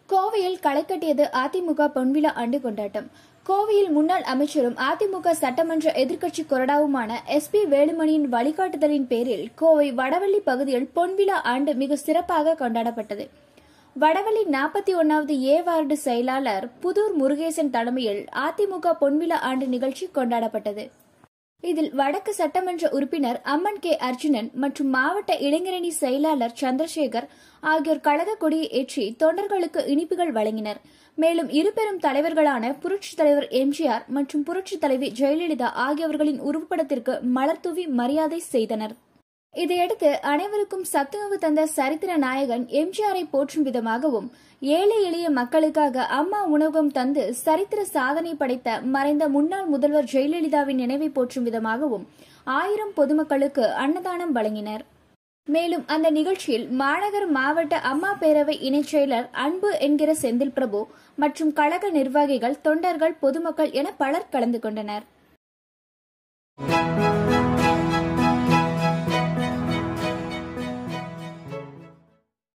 கோவையில் களை கட்டியது அதிமுக பொன்விழா ஆண்டு கொண்டாட்டம் கோவையில் முன்னாள் அமைச்சரும் அதிமுக சட்டமன்ற எதிர்க்கட்சி கொறடாவுமான எஸ் பி வேலுமணியின் வழிகாட்டுதலின் பேரில் கோவை வடவள்ளி பகுதியில் பொன்விழா ஆண்டு மிக சிறப்பாக கொண்டாடப்பட்டது வடவள்ளி நாற்பத்தி ஒன்னாவது ஏ வார்டு செயலாளர் புதூர் முருகேசன் தலைமையில் அதிமுக பொன்விழா ஆண்டு நிகழ்ச்சி கொண்டாடப்பட்டது இதில் வடக்கு சட்டமன்ற உறுப்பினர் அம்மன் கே அர்ஜுனன் மற்றும் மாவட்ட இளைஞரணி செயலாளர் சந்திரசேகர் ஆகியோர் கழக கொடியை ஏற்றி தொண்டர்களுக்கு இனிப்புகள் வழங்கினர் மேலும் இருபெரும் தலைவர்களான புரட்சித் தலைவர் எம்ஜிஆர் மற்றும் புரட்சித் தலைவி ஜெயலலிதா ஆகியவர்களின் உருவப்படத்திற்கு மலர்தூவி மரியாதை செய்தனர் இதையடுத்து அனைவருக்கும் சத்துணவு தந்த சரித்திர நாயகன் எம்ஜிஆரை போற்றும் விதமாகவும் ஏழை எளிய மக்களுக்காக அம்மா உணவகம் தந்து சரித்திர சாதனை படைத்த மறைந்த முன்னாள் முதல்வர் ஜெயலலிதாவின் நினைவை போற்றும் விதமாகவும் ஆயிரம் பொதுமக்களுக்கு அன்னதானம் வழங்கினர் மேலும் அந்த நிகழ்ச்சியில் மாநகர் மாவட்ட அம்மா பேரவை இணைச் செயலர் அன்பு என்கிற செந்தில் பிரபு மற்றும் கழக நிர்வாகிகள் தொண்டர்கள் பொதுமக்கள் என பலர் கலந்து கொண்டனர்